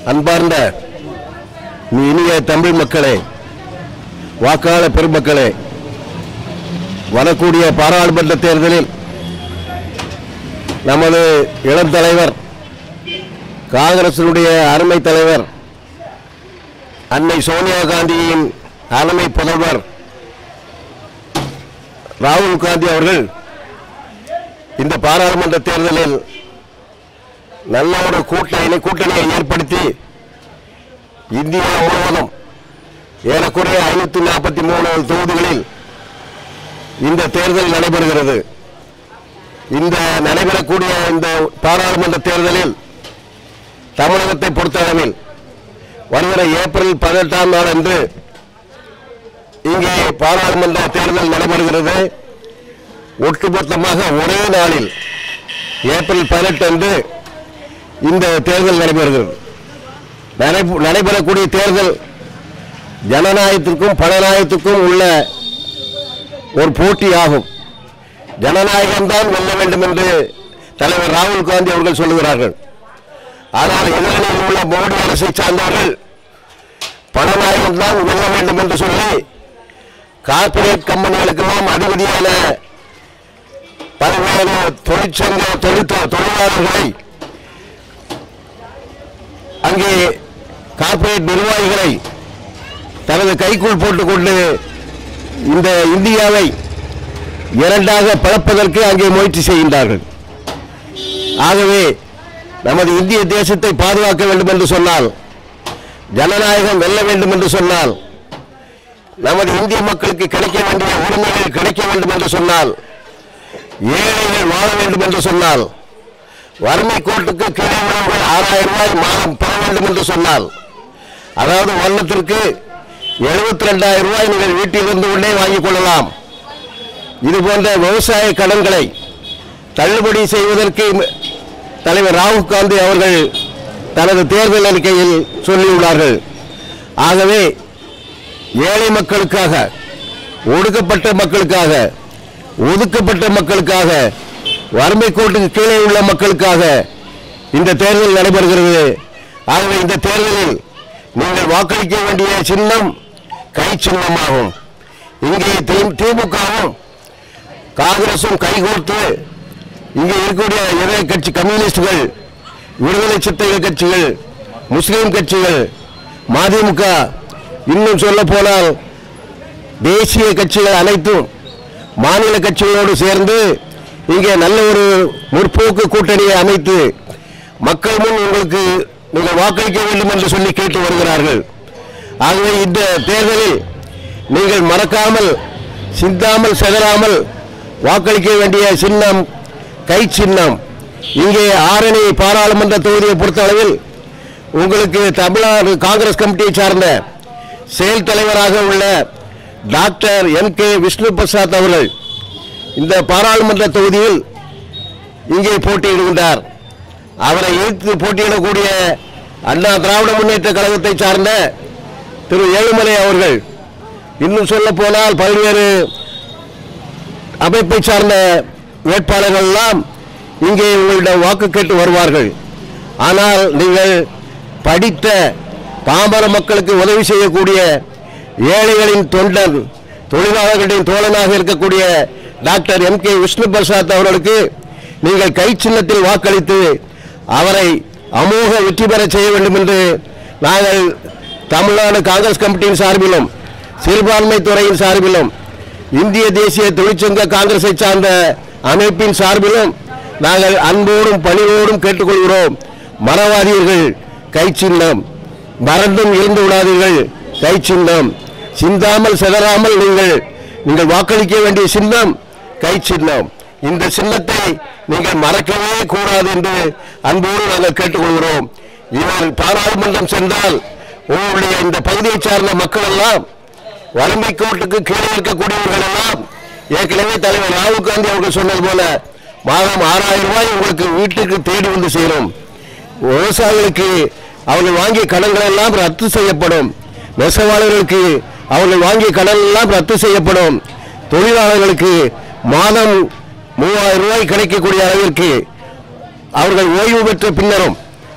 அன்பார்ந்த இனிய தமிழ் மக்களே வாக்காளர் பெருமக்களே வரக்கூடிய பாராளுமன்ற தேர்தலில் நமது இளம் தலைவர் காங்கிரசினுடைய அருமை தலைவர் அன்னை சோனியா காந்தியின் தலைமை புதல்வர் ராகுல் காந்தி அவர்கள் இந்த பாராளுமன்ற தேர்தலில் நல்ல ஒரு கூட்டணி கூட்டணியை ஏற்படுத்தி இந்தியா முழுவதும் ஏறக்குறைய ஐநூத்தி நாற்பத்தி மூணு தொகுதிகளில் இந்த தேர்தல் நடைபெறுகிறது இந்த நடைபெறக்கூடிய இந்த பாராளுமன்ற தேர்தலில் தமிழகத்தை பொறுத்தளவில் வருகிற ஏப்ரல் பதினெட்டாம் நாள் அன்று இங்கே பாராளுமன்ற தேர்தல் நடைபெறுகிறது ஒட்டுமொத்தமாக ஒரே நாளில் ஏப்ரல் பதினெட்டு அன்று இந்த தேர்தல் நடைபெறுகிறது நடை- நடைபெறக்கூடிய தேர்தல் ஜனநாயகத்திற்கும் பணநாயகத்திற்கும் உள்ள ஒரு போட்டியாகும் ஜனநாயகம்தான் வெல்ல வேண்டும் என்று தலைவர் ராகுல் காந்தி அவர்கள் சொல்லுகிறார்கள் ஆனால் எதிரணியில் உள்ள மோடி அரசை சார்ந்தவர்கள் பணநாயகம் தான் வெல்ல வேண்டும் என்று சொல்லி கார்ப்பரேட் கம்பெனிகளுக்கெல்லாம் அதிபதியான பல்வேறு தொழிற்சங்க தொழிற்த தொழிலாளர்களை அங்கே கார்ப்பரேட் நிர்வாகிகளை தனது கைக்குள் போட்டுக்கொண்டு இந்த இந்தியாவை இரண்டாக பிளப்பதற்கு அங்கே முயற்சி செய்கின்றார்கள் ஆகவே நமது இந்திய தேசத்தை பாதுகாக்க வேண்டும் என்று சொன்னால் ஜனநாயகம் வெல்ல வேண்டும் என்று சொன்னால் நமது இந்திய மக்களுக்கு கிடைக்க வேண்டிய உரிமைகள் கிடைக்க வேண்டும் என்று சொன்னால் ஏழைகள் வாழ வேண்டும் என்று சொன்னால் வறுமை கோட்டுக்கு கீழே உள்ளவர்கள் ஆறாயிரம் ரூபாய் மாதம் பெற வேண்டும் என்று சொன்னால் அதாவது வருடத்திற்கு எழுபத்தி ரெண்டாயிரம் ரூபாய் நீங்கள் வீட்டில் இருந்து கொண்டே வாங்கிக் கொள்ளலாம் இது போன்ற விவசாய கடன்களை தள்ளுபடி செய்வதற்கு தலைவர் ராகுல் காந்தி அவர்கள் தனது தேர்தல் அறிக்கையில் சொல்லியுள்ளார்கள் ஆகவே ஏழை மக்களுக்காக ஒடுக்கப்பட்ட மக்களுக்காக ஒதுக்கப்பட்ட மக்களுக்காக வறுமை கோட்டுக்கு கீழே உள்ள மக்களுக்காக இந்த தேர்தல் நடைபெறுகிறது ஆகவே இந்த தேர்தலில் நீங்கள் வாக்களிக்க வேண்டிய சின்னம் கை சின்னமாகும் இங்கே தி- திமுகவும் காங்கிரசும் கைகோர்த்து இங்கே இருக்கக்கூடிய இதய கட்சி கம்யூனிஸ்டுகள் விடுதலை சிறுத்தைகள் கட்சிகள் முஸ்லீம் கட்சிகள் மதிமுக இன்னும் சொல்ல போனால் தேசிய கட்சிகள் அனைத்தும் மாநில கட்சிகளோடு சேர்ந்து இங்கே நல்ல ஒரு முற்போக்கு கூட்டணியை அமைத்து மக்கள் முன் உங்களுக்கு நீங்கள் வாக்களிக்க வேண்டும் என்று சொல்லி கேட்டு வருகிறார்கள் ஆகவே இந்த தேர்தலில் நீங்கள் மறக்காமல் சிந்தாமல் செதறாமல் வாக்களிக்க வேண்டிய சின்னம் கை சின்னம் இங்கே ஆரணி பாராளுமன்ற தொகுதியை பொறுத்தளவில் உங்களுக்கு தமிழ்நாடு காங்கிரஸ் கமிட்டியை சார்ந்த செயல் தலைவராக உள்ள doctor N K Vishnu Prasad அவர்கள் இந்த பாராளுமன்ற தொகுதியில் இங்கே போட்டியிடுகின்றார் அவரை எதிர்த்து போட்டியிடக்கூடிய அண்ணா திராவிட முன்னேற்ற கழகத்தை சார்ந்த திரு ஏழுமலை அவர்கள் இன்னும் சொல்ல போனால் பல்வேறு அமைப்பை சார்ந்த வேட்பாளர்கள் எல்லாம் இங்கே உங்களிடம் வாக்கு கேட்டு வருவார்கள் ஆனால் நீங்கள் படித்த பாமர மக்களுக்கு உதவி செய்யக்கூடிய ஏழைகளின் தொண்டன் தொழிலாளர்களின் தோழனாக இருக்கக்கூடிய doctor M K Vishnu Prasad அவர்களுக்கு நீங்கள் கை சின்னத்தில் வாக்களித்து அவரை அமோக வெற்றி பெற செய்ய வேண்டும் என்று நாங்கள் தமிழ்நாடு காங்கிரஸ் கமிட்டியின் சார்பிலும் சிறுபான்மை துறையின் சார்பிலும் இந்திய தேசிய தொழிற்சங்க காங்கிரஸை சார்ந்த அமைப்பின் சார்பிலும் நாங்கள் அன்போடும் பணிவோடும் கேட்டுக்கொள்கிறோம் மறவாதீர்கள் கை சின்னம் மறந்தும் இருந்து விடாதீர்கள் கை சின்னம் சிந்தாமல் சிதறாமல் நீங்கள் நீங்கள் வாக்களிக்க வேண்டிய சின்னம் கை சின்னம் இந்த சின்னத்தை நீங்கள் மறக்கவே கூடாது என்று அன்போடு நாங்கள் கேட்டுக்கொள்கிறோம் இவர் பாராளுமன்றம் சென்றால் உங்களுடைய இந்த பகுதியை சார்ந்த மக்கள் எல்லாம் வறுமை கோட்டுக்கு கீழே இருக்கக்கூடியவர்கள் எல்லாம் ஏற்கனவே தலைவர் ராகுல் காந்தி அவர்கள் சொன்னது போல மாதம் ஆறாயிரம் ரூபாய் உங்களுக்கு வீட்டுக்கு தேடி வந்து சேரும் விவசாயிகளுக்கு அவர்கள் வாங்கிய கடன்கள் எல்லாம் ரத்து செய்யப்படும் நெசவாளர்களுக்கு அவர்கள் வாங்கிய கடன் எல்லாம் ரத்து செய்யப்படும் தொழிலாளர்களுக்கு மாதம் மூவாயிரம் ரூபாய் கிடைக்கக்கூடிய அளவிற்கு அவர்கள் ஓய்வு பெற்ற பின்னரும்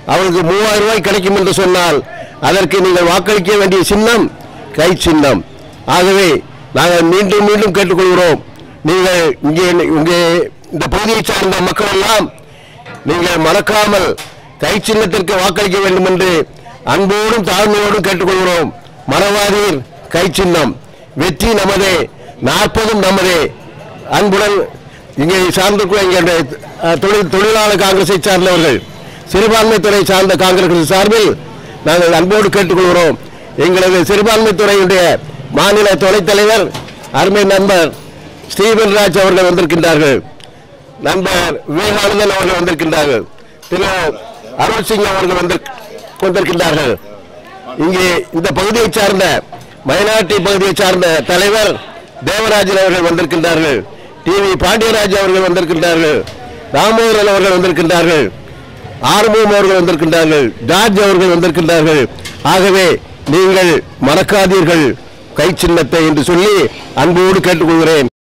அவருக்கு மூவாயிரம் ரூபாய் கிடைக்கும் என்று சொன்னால் அதற்கு நீங்கள் வாக்களிக்க வேண்டிய சின்னம் கை சின்னம் ஆகவே நாங்கள் மீண்டும் மீண்டும் கேட்டுக்கொள்கிறோம் நீங்கள் இங்கே இங்கே இந்த பகுதியை சார்ந்த மக்கள் எல்லாம் நீங்கள் மறக்காமல் கை சின்னத்திற்கு வாக்களிக்க வேண்டும் என்று அன்போடும் தாழ்மையோடும் கேட்டுக்கொள்கிறோம் மறவாதீர் கை சின்னம் வெற்றி நமதே நாற்பதும் நமதே அன்புடன் இங்கே சார்ந்திருக்கும் எங்களுடைய அஹ், தொழில் தொழிலாளர் காங்கிரஸை சார்ந்தவர்கள் சிறுபான்மை துறை சார்ந்த காங்கிரஸ் சார்பில் நாங்கள் அன்போடு கேட்டுக்கொள்கிறோம் எங்களது சிறுபான்மை துறையுடைய மாநில துணைத் தலைவர் அருமை நண்பர் ஸ்டீபன் ராஜ் அவர்கள் வந்திருக்கின்றார்கள் நண்பர் விவேகானந்தன் அவர்கள் வந்திருக்கின்றார்கள் திரு அருள் சிங் அவர்கள் வந்து வந்திருக்கின்றார்கள் இங்கே இந்த பகுதியை சார்ந்த மைனாரிட்டி பகுதியை சார்ந்த தலைவர் தேவராஜன் அவர்கள் வந்திருக்கின்றார்கள் டிவி பாண்டியராஜ் அவர்கள் வந்திருக்கின்றார்கள் ராமோதரன் அவர்கள் வந்திருக்கின்றார்கள் ஆறுமுகம் அவர்கள் வந்திருக்கின்றார்கள் ஜார்ஜ் அவர்கள் வந்திருக்கின்றார்கள் ஆகவே நீங்கள் மறக்காதீர்கள் கை சின்னத்தை என்று சொல்லி அன்போடு கேட்டுக்கொள்கிறேன்